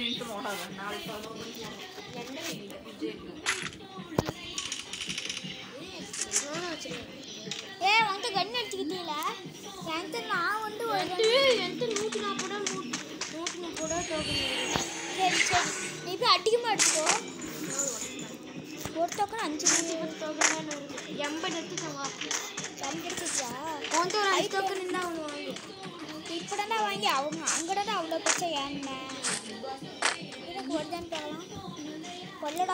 Tension ஓடாத நாளைக்கு பதினோரு மணிக்கு வரும். விஜய்க்கு. ஏ வந்து கன் அடிச்சுக்கிட்டீங்களா என்கிட்ட நான் வந்து ஒரு என்கிட்ட நூற்றி நாற்பது ரூபா நூற்றி நூற்றி முப்பது ரூபா டோக்கன் சரி சரி நீ போய் அதிகமாக எடுத்துக்கோ ஒரு டோக்கன் அஞ்சு டோக்கன் தான் இருக்கு எண்பது எடுத்துட்டேன் வா கன் கிடைச்சிச்சா உன்கிட்ட ஒரு அஞ்சு டோக்கன் இருந்தால் அவங்க வாங்கி இப்போதானே வாங்கி அவங்க அங்கடா அவ்வளோ பச்சை ஏன்ன எனக்கு ஒரு தான் கேட்கலாம் கொல்லடா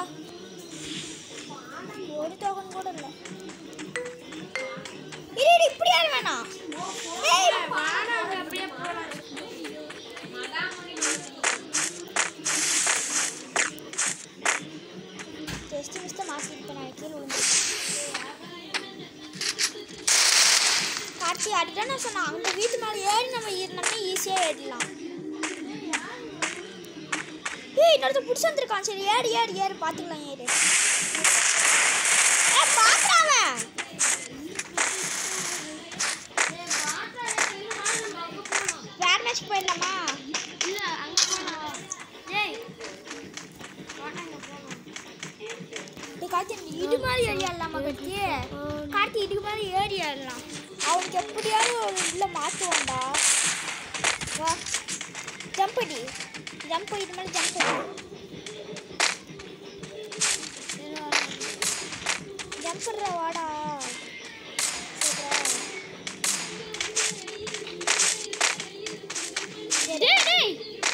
ஒரு டோக்கன் கூட இல்லை இரு இரு, இப்படி யார் வேணாம் ஏய் வாங்க அப்படியே போகலாம் டெஸ்ட் மிஸ்ட மாற்றிருப்பேன் நான் கீழே விழுந்து கார்த்தி அதுதான் நான் சொன்னேன் அங்கே வீட்டு மேலே ஏறி நம்ம ஏறினோம்னா ஈஸியாக ஏறிடலாம் ஏய் இன்னொருத்த பிடிச்சி வந்திருக்கான் சரி ஏறு ஏறு ஏறு பார்த்துக்கலாம் ஏறு ஏ பார்க்குறான் வேற மேட்ச் போயிடலாமா இல்லை அங்கே போகலாம் ஏய் வாட்டாங்க போகலாம் டேய் கார்த்தி நீ இது மாதிரி ஏறிடலாமா கார்த்தி கார்த்தி இதுக்கு மேலே ஏறி ஏறலாம் அவனுக்கு எப்படியாவது ஒரு உள்ள மாற்றுவான்டா வா ஜம்ப் அடி ஜம்ப் இது மேலே ஜம்ப் ஜம்ப் பண்ணுற வாடா டேய் டேய்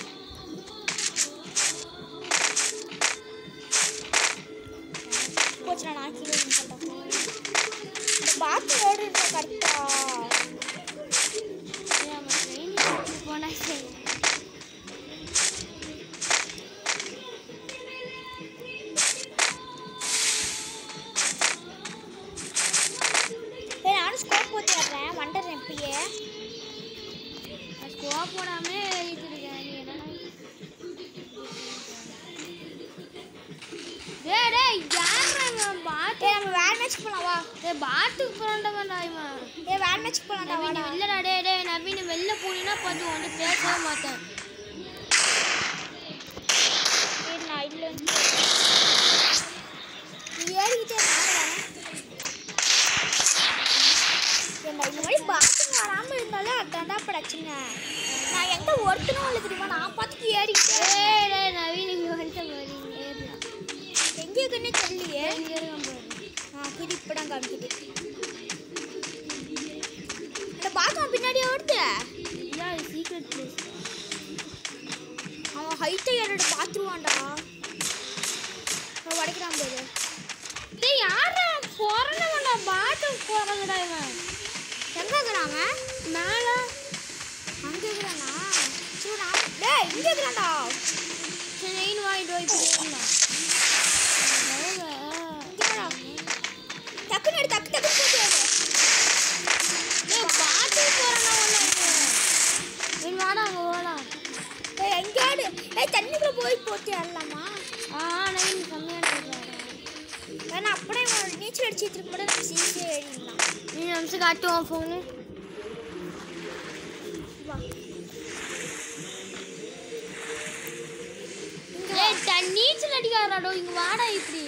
போச்சுடா நான் கீழே விழுந்துட்டேன். இந்த பாத்து ஓடுறா கரெக்டா போனா சரி ஏய் நானும் ஸ்கோப் போட்டு வர்றேன் வந்துடுறேன் இப்பயே அது கோவா போடாமே எழுதிட்டு இருக்கேன் நீ என்னடா டேய் டேய் யாருங்க பாத்து ஏய் நம்ம வேற மேட்ச் போலாம் வா டேய் பாத்துக்கு போறண்டவன்டா இவன் ஏய் வேற மேட்ச் போலாம்டா நவீன் வாடா வெளிலடா டேய் டேய் நவீன் வெளில போனீங்கன்னா பார்த்து வந்து பேசவே மாட்டேன் ஏய் நான் இல்ல நீ ஏறிக்கிட்டே நானே என்ன இந்த மாதிரி பாத்துங்க வராம இருந்தாலே அதான்டா பிரச்சனை நான் எங்க ஒருத்தனும் இல்லை தெரியுமா நான் பார்த்துட்டு ஏறிக்கிட்டே டேய் டேய் நவீன் இங்க வந்து பாரு ஏறலாம் எங்க இருக்குன்னே தெரியலையே இங்க இருக்கான் பாரு ஆ புது இப்பதான் காமிக்குது இந்த பாக்கம் பின்னாடியே ஓடுது ஐயா இது சீக்ரெட் பிளேஸ் அவன் ஹைட்டை ஏறோட பார்த்துருவான்டா அவன் உடைக்கிறான் போது டேய் யாரா போறண்டவன்டா பாத்துக்கு போறங்கடா இவன் எங்க இருக்கிறாங்க மேல அங்க இருக்கிறானா சூடா டேய் இங்க இருக்கிறான்டா சரி நெயின் வாங்கிட்டு போய் போயிடலாம் இங்க வாடா டக்குன்னு எடு டக்கு டக்கு போட்டு எடு. டேய் பாத்துக்கு போறேன்னா ஒண்ணு நீ வாடா அங்க போலாம் டேய் எங்க ஆடு ஏய் தண்ணிக்குள்ள போய் போட்டு ஏறலாமா ஆ நெயின் கம்மியான இருக்காடா ஏன்னா அப்படியே இவன் நீச்சல் அடிச்சிட்டு இருக்கும் போது நம்ம சீக்கிரம் ஏறிடலாம் நீ நிமிஷம் காட்டுவான் ஃபோனு வா ஏய் தண்ணி நீச்சல் அடிக்காராடோ இங்க வாடா இப்படி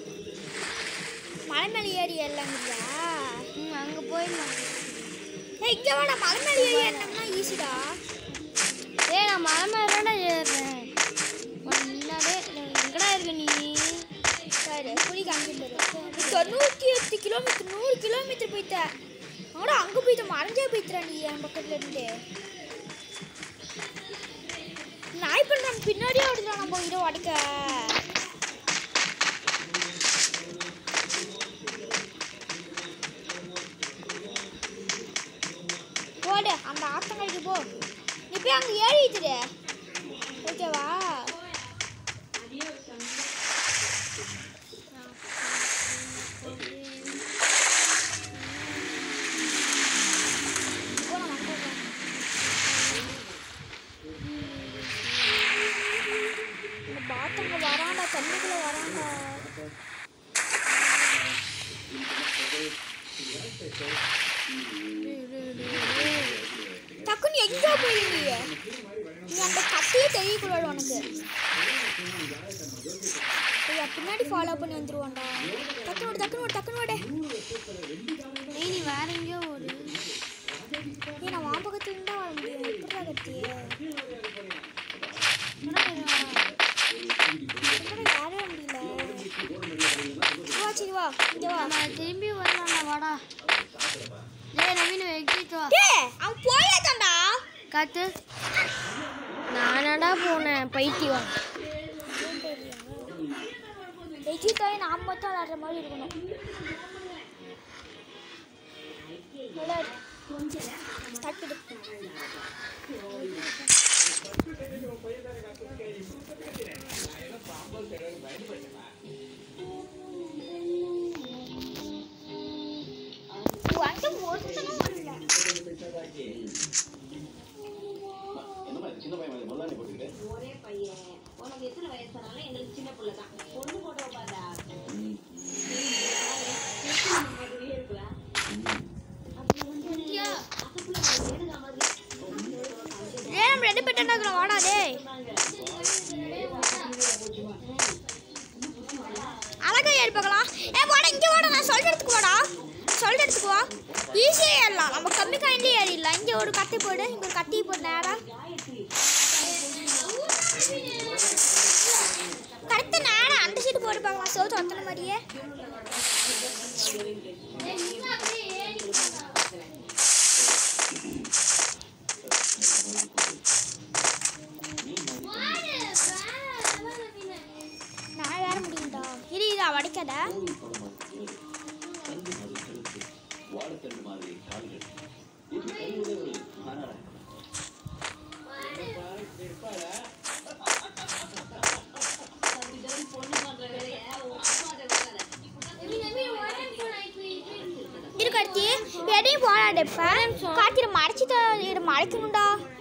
மலை மேலே ஏறி ஏறலாங்கிறியா ம் அங்க போயிடலாம் ஏய் இங்க வாடா மலை மேலே ஏறி ஏறினோம்னா ஈஸிடா ஏய் நான் மலை மேலே ஏறுறேன் உனக்கு முன்னாடியே எங்கடா இருக்க நீ பாரு புலி காமிக்கிட்டு தொண்ணூற்றி எட்டு கிலோமீட்டர் நூறு கிலோமீட்டர் போயிட்ட ஆனா அங்கே போயிட்ட மறைஞ்சே போயிட்டுறா நீ என் பக்கத்துல இருந்து நாய் பண்ணுறான் பின்னாடியே ஓடுறான் நம்ம இதை உடைக்க போடு அந்த ஆத்தங்கரைக்கு போ நீ போய் அங்கே ஏறிட்டுரு ஓகேவா போலாம் வாங்க போலாம். இந்த பாத்தங்க வராண்டா தண்ணிக்குள்ள வராண்டா டக்குன்னு எங்க போயிருந்தீங்க நீ அந்த கத்தியே தெரியக்கூடாது உனக்கு ஐயா பின்னாடி ஃபாலோ பண்ணி வந்துருவான்டா டக்குனு ஓடு டக்குனு ஓடு டக்குனு ஓடு ஏய் நீ வேற எங்கேயோ ஓடு ஏய் நான் வான் பக்கத்துல இருந்தா வர முடியும் எப்படா கத்தியே எப்படா யாரே முடியல வா சரி வா இங்க வா நம்ம திரும்பி வரலாம் வாடா டேய் நவீன் எக்ஸிட் வா டேய் அவன் போயாதான்டா காத்து நானடா போனேன் பைத்தியம் எஜித்தாய் நாம் மட்டும் விளாடுற மாதிரி இருக்கணும் விளையாடு. Start பண்ணு. உன்கிட்ட ஒருத்தனும் வரல. ஒரே பையன் உனக்கு எத்தனை வயசானாலும் எங்களுக்கு சின்ன பிள்ளை தான் பொண்ணு போட்டோ பாத்தா மாதிரியே இருக்கலாம் அப்படி வந்து அதுக்குள்ள வேணுங்க மாதிரி ஏய் நம்ம ரெண்டு பேர் என்ன வாடா டேய் அழகா ஏறி பார்க்கலாம் ஏ வாடா இங்கே வாடா நான் சொல்ற இடத்துக்கு வாடா சொல்ற இடத்துக்கு வா ஈஸியாக ஏறலாம் நம்ம கம்மி காயின்லேயே ஏறிடலாம் இங்கே ஒரு கத்தி போடு இங்கே ஒரு கத்தி போடு நேரா கரெக்டாக நேரா அந்த சீட்டு போட்டு பார்க்கலாம் சோத்து ஒத்தன மாதிரியே நான் வேற முடியும்டா இரு இரு அவ அடிக்காத இரு கார்த்தி எதையும் போடாது இப்போ கார்த்தியில் மறைச்சி மறைக்கணும்டா